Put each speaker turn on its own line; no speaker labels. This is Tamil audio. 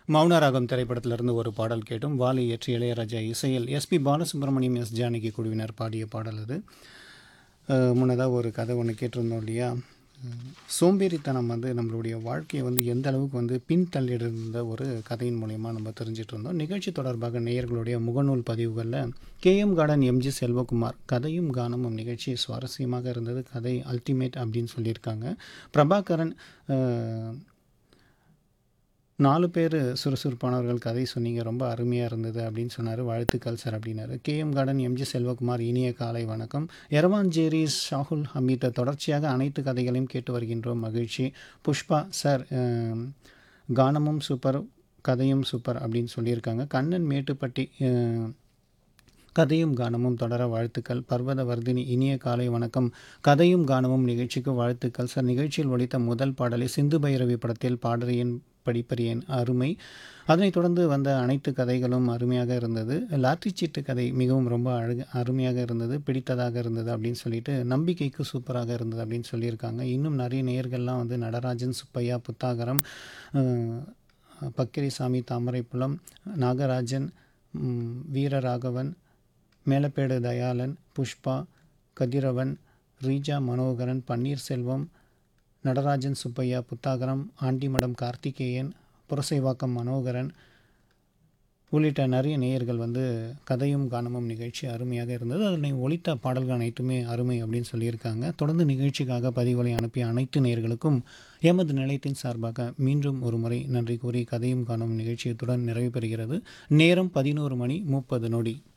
மௌனராகம் திரைப்படத்திலிருந்து ஒரு பாடல் கேட்டும் வாலி இயற்றி இளையராஜா இசையில் எஸ்பி பாலசுப்ரமணியம் எஸ் ஜானகி குழுவினர் பாடிய பாடல் அது அஹ், முன்னதாக ஒரு கதை ஒன்று கேட்டிருந்தோம் இல்லையா அஹ், சோம்பேறித்தனம் வந்து நம்மளுடைய வாழ்க்கையை வந்து எந்த அளவுக்கு வந்து பின்தள்ளியிருந்த ஒரு கதையின் மூலயமா நம்ம தெரிஞ்சிட்டு இருந்தோம் நிகழ்ச்சி தொடர்பாக நேயர்களுடைய முகநூல் பதிவுகளில் கேஎம் கார்டன் எம்ஜி செல்வகுமார் கதையும் கானமும் நிகழ்ச்சி சுவாரஸ்யமாக இருந்தது கதை அல்டிமேட் அப்படின்னு சொல்லியிருக்காங்க பிரபாகரன் அஹ், நாலு பேர் சுறுசுறுப்பானவர்கள் கதை சொன்னீங்க ரொம்ப அருமையாக இருந்தது அப்படின்னு சொன்னார் வாழ்த்துக்கள் சார் அப்படின்னாரு கேஎம் கார்டன் எம்ஜி செல்வகுமார் இனிய காலை வணக்கம் எரவாஞ்சேரி ஷாகுல் ஹமீத் தொடர்ச்சியாக அனைத்து கதைகளையும் கேட்டு வருகின்றோம் மகிழ்ச்சி புஷ்பா சார் அஹ், கானமும் சூப்பர் கதையும் சூப்பர் அப்படின்னு சொல்லியிருக்காங்க கண்ணன் மேட்டுப்பட்டி அஹ், கதையும் கானமும் தொடர வாழ்த்துக்கள் பர்வத வர்தினி இனிய காலை வணக்கம் கதையும் கானமும் நிகழ்ச்சிக்கு வாழ்த்துக்கள் சார் நிகழ்ச்சியில் ஒலித்த முதல் பாடலை சிந்து பைரவி படத்தில் பாடறியன் படிப்பறியேன் அருமை அதனைத் தொடர்ந்து வந்த அனைத்து கதைகளும் அருமையாக இருந்தது லாட்டரி சீட்டு கதை மிகவும் ரொம்ப அழகு அருமையாக இருந்தது பிடித்ததாக இருந்தது அப்படின்னு சொல்லிட்டு நம்பிக்கைக்கு சூப்பராக இருந்தது அப்படின்னு சொல்லியிருக்காங்க இன்னும் நிறைய நேயர்கள்லாம் வந்து நடராஜன் சுப்பையா புத்தாகரம் அஹ், பக்கிரிசாமி தாமரைப்புலம் நாகராஜன் ம், வீரராகவன் மேலப்பேடு தயாளன் புஷ்பா கதிரவன் ரீஜா மனோகரன் பன்னீர்செல்வம் நடராஜன் சுப்பையா புத்தாகரம் ஆண்டிமடம் கார்த்திகேயன் புரசைவாக்கம் மனோகரன் உள்ளிட்ட நிறைய நேயர்கள் வந்து கதையும் கானமும் நிகழ்ச்சி அருமையாக இருந்தது அதனை ஒலித்த பாடல்கள் அனைத்துமே அருமை அப்படின்னு சொல்லியிருக்காங்க தொடர்ந்து நிகழ்ச்சிக்காக பதிவுகளை அனுப்பிய அனைத்து நேயர்களுக்கும் எமது நிலையத்தின் சார்பாக மீண்டும் ஒரு முறை நன்றி கூறி கதையும் காணும் நிகழ்ச்சியத்துடன் நிறைவு பெறுகிறது நேரம் பதினோரு மணி முப்பது நொடி